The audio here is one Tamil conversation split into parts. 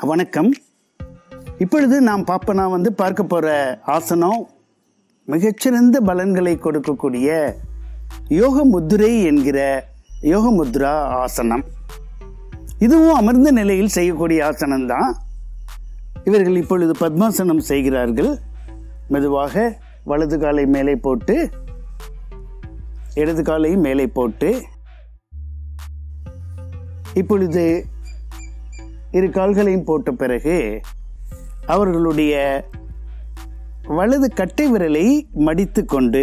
வணக்கம் இப்பொழுது நாம் பார்ப்பனா வந்து பார்க்க போகிற ஆசனம் மிகச்சிறந்த பலன்களை கொடுக்கக்கூடிய யோக முத்ரை என்கிற யோக முத்ரா ஆசனம் இதுவும் அமர்ந்த நிலையில் செய்யக்கூடிய ஆசனம்தான் இவர்கள் இப்பொழுது பத்மாசனம் செய்கிறார்கள் மெதுவாக வலது காலை மேலே போட்டு இடது காலை மேலே போட்டு இப்பொழுது இரு கால்களையும் போட்ட பிறகு அவர்களுடைய வலது கட்டை விரலை மடித்து கொண்டு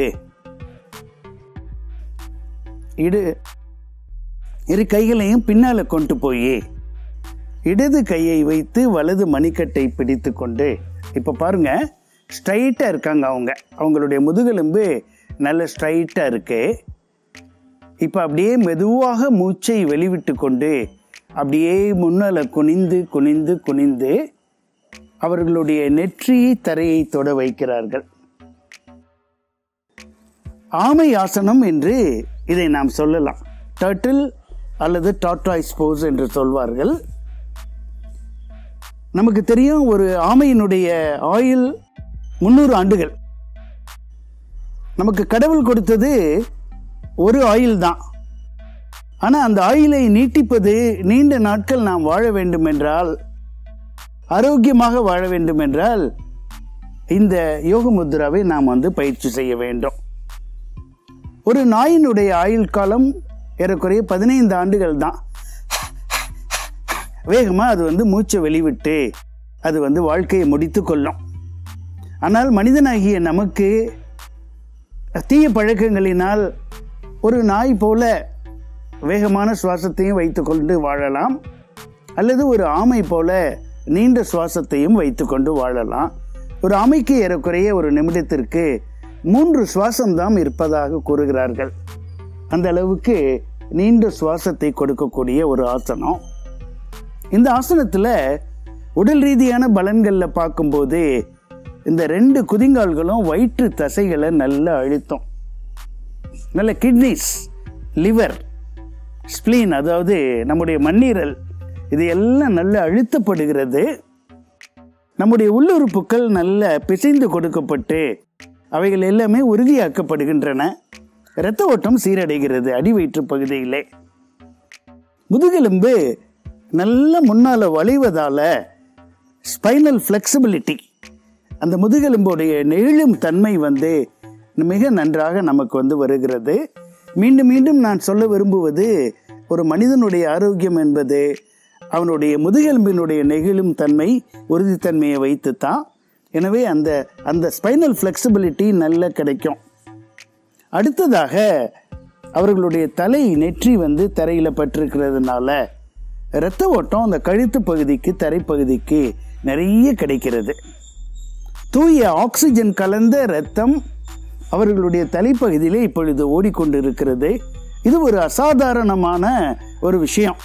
இடு இரு கைகளையும் பின்னால கொண்டு போய் இடது கையை வைத்து வலது மணிக்கட்டை பிடித்து கொண்டு இப்போ பாருங்க ஸ்ட்ரைட்டாக இருக்காங்க அவங்க அவங்களுடைய முதுகெலும்பு நல்ல ஸ்ட்ரைட்டாக இருக்கு இப்போ அப்படியே மெதுவாக மூச்சை வெளிவிட்டு கொண்டு அப்படியே முன்னால குனிந்து குனிந்து குனிந்து அவர்களுடைய நெற்றியை தரையை தொட வைக்கிறார்கள் ஆமை ஆசனம் என்று இதை நாம் சொல்லலாம் டர்ட்டில் அல்லது டாட்டாய்ஸ் போஸ் என்று சொல்வார்கள் நமக்கு தெரியும் ஒரு ஆமையினுடைய ஆயுள் முந்நூறு ஆண்டுகள் நமக்கு கடவுள் கொடுத்தது ஒரு ஆயில் தான் ஆனால் அந்த ஆயிலை நீட்டிப்பது நீண்ட நாட்கள் நாம் வாழ வேண்டும் என்றால் ஆரோக்கியமாக வாழ வேண்டும் என்றால் இந்த யோக முத்ராவை நாம் வந்து பயிற்சி செய்ய வேண்டும் ஒரு நாயினுடைய ஆயுள் காலம் ஏறக்குறைய பதினைந்து ஆண்டுகள் தான் வேகமாக அது வந்து மூச்சை வெளிவிட்டு அது வந்து வாழ்க்கையை முடித்து கொள்ளும் ஆனால் மனிதனாகிய நமக்கு தீய பழக்கங்களினால் ஒரு நாய் போல வேகமான சுவாசத்தையும் வைத்துக்கொண்டு வாழலாம் அல்லது ஒரு ஆமை போல நீண்ட சுவாசத்தையும் வைத்துக்கொண்டு வாழலாம் ஒரு ஆமைக்கு ஏறக்குறைய ஒரு நிமிடத்திற்கு மூன்று சுவாசம்தான் இருப்பதாக கூறுகிறார்கள் அந்த அளவுக்கு நீண்ட சுவாசத்தை கொடுக்கக்கூடிய ஒரு ஆசனம் இந்த ஆசனத்தில் உடல் ரீதியான பலன்களில் பார்க்கும்போது இந்த ரெண்டு குதிங்கால்களும் வயிற்று தசைகளை நல்லா அழுத்தம் நல்ல கிட்னிஸ் லிவர் ஸ்ப்ளீன் அதாவது நம்முடைய மண்ணீரல் இது எல்லாம் நல்ல அழுத்தப்படுகிறது நம்முடைய உள்ளுறுப்புகள் நல்ல பிசைந்து கொடுக்கப்பட்டு அவைகள் எல்லாமே உறுதியாக்கப்படுகின்றன இரத்த ஓட்டம் சீரடைகிறது அடி வயிற்று பகுதியிலே முதுகெலும்பு நல்ல முன்னால் வளைவதால ஸ்பைனல் ஃப்ளெக்சிபிலிட்டி அந்த முதுகெலும்புடைய நெகிழும் தன்மை வந்து மிக நன்றாக நமக்கு வந்து வருகிறது மீண்டும் மீண்டும் நான் சொல்ல விரும்புவது ஒரு மனிதனுடைய ஆரோக்கியம் என்பது அவனுடைய முதுகெலும்பினுடைய நெகிழும் தன்மை உறுதித்தன்மையை வைத்து தான் எனவே அந்த அந்த ஸ்பைனல் ஃப்ளெக்சிபிலிட்டி நல்ல கிடைக்கும் அடுத்ததாக அவர்களுடைய தலை நெற்றி வந்து தரையில் பட்டிருக்கிறதுனால இரத்த ஓட்டம் அந்த கழுத்து பகுதிக்கு தரைப்பகுதிக்கு நிறைய கிடைக்கிறது தூய ஆக்சிஜன் கலந்த இரத்தம் அவர்களுடைய தலைப்பகுதியிலே இப்பொழுது ஓடிக்கொண்டு இருக்கிறது இது ஒரு அசாதாரணமான ஒரு விஷயம்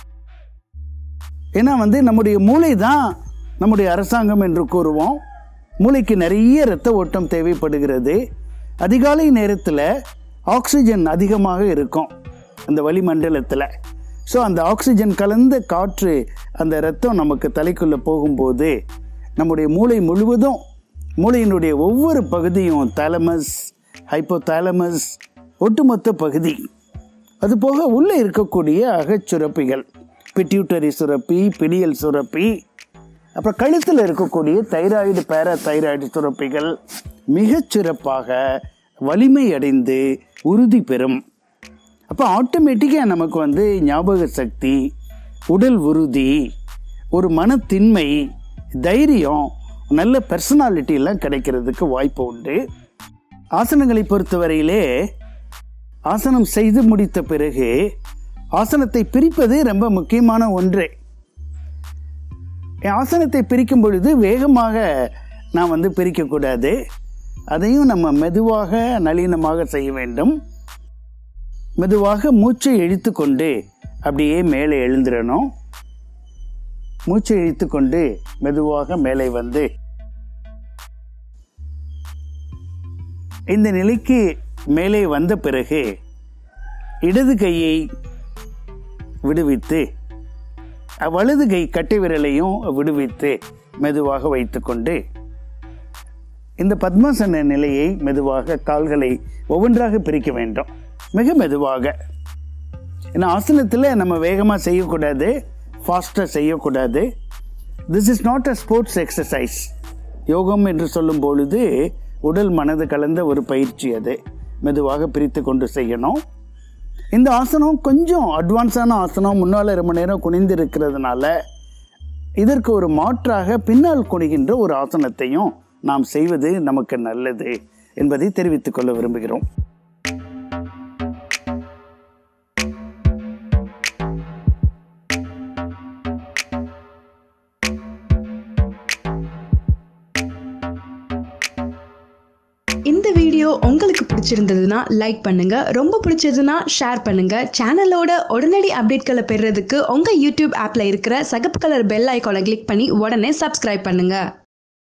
ஏன்னா வந்து நம்முடைய மூளை தான் நம்முடைய அரசாங்கம் என்று கூறுவோம் மூளைக்கு நிறைய இரத்த ஓட்டம் தேவைப்படுகிறது அதிகாலை நேரத்தில் ஆக்சிஜன் அதிகமாக இருக்கும் அந்த வளிமண்டலத்தில் ஸோ அந்த ஆக்சிஜன் கலந்த காற்று அந்த ரத்தம் நமக்கு தலைக்குள்ளே போகும்போது நம்முடைய மூளை முழுவதும் மூளையினுடைய ஒவ்வொரு பகுதியும் தாலமஸ் ஹைப்போதாலமஸ் ஒட்டுமொத்த பகுதி அது போக உள்ளே இருக்கக்கூடிய அகச்சுரப்பிகள் பிட்யூட்டரி சுரப்பி பிடியல் சுரப்பி அப்புறம் கழுத்தில் இருக்கக்கூடிய தைராய்டு பேரா தைராய்டு சுரப்பிகள் மிகச் சிறப்பாக வலிமை அடைந்து உறுதி பெறும் அப்போ ஆட்டோமேட்டிக்காக நமக்கு வந்து ஞாபக சக்தி உடல் உறுதி ஒரு மனத்தின்மை தைரியம் நல்ல பர்சனாலிட்டி எல்லாம் கிடைக்கிறதுக்கு வாய்ப்பு உண்டு ஆசனங்களை பொறுத்தவரையிலே ஆசனம் செய்து முடித்த பிறகு ஆசனத்தை பிரிப்பது ரொம்ப முக்கியமான ஒன்று ஆசனத்தை பிரிக்கும் பொழுது வேகமாக நான் வந்து பிரிக்கக்கூடாது அதையும் நம்ம மெதுவாக நளினமாக செய்ய வேண்டும் மெதுவாக மூச்சை இழுத்து கொண்டு அப்படியே மேலே எழுந்திரணும் மூச்சை இழுத்து கொண்டு மெதுவாக மேலே வந்து இந்த நிலைக்கு மேலே வந்த பிறகு இடது கையை விடுவித்து வலது கை கட்டை விரலையும் விடுவித்து மெதுவாக வைத்துக்கொண்டு இந்த பத்மாசன நிலையை மெதுவாக கால்களை ஒவ்வொன்றாக பிரிக்க வேண்டும் மிக மெதுவாக ஏன்னா ஆசனத்தில் நம்ம வேகமாக செய்யக்கூடாது ஃபாஸ்ட்டாக செய்யக்கூடாது this is not a sports exercise யோகம் என்று சொல்லும் பொழுது உடல் மனது கலந்த ஒரு பயிற்சி அது மெதுவாக பிரித்து கொண்டு செய்யணும் இந்த ஆசனம் கொஞ்சம் அட்வான்ஸான ஆசனம் முன்னால் ரொம்ப நேரம் குனிந்து இருக்கிறதுனால இதற்கு ஒரு மாற்றாக பின்னால் குனிகின்ற ஒரு ஆசனத்தையும் நாம் செய்வது நமக்கு நல்லது என்பதை தெரிவித்துக் கொள்ள விரும்புகிறோம் இந்த வீடியோ உங்களுக்கு பிடிச்சிருந்ததுன்னா லைக் பண்ணுங்க ரொம்ப பிடிச்சதுன்னா ஷேர் பண்ணுங்க சேனலோட உடனடி அப்டேட்களை பெறுறதுக்கு உங்க யூடியூப் ஆப்ல இருக்கிற சகப்பு கலர் பெல் ஐக்கானை கிளிக் பண்ணி உடனே சப்ஸ்கிரைப் பண்ணுங்க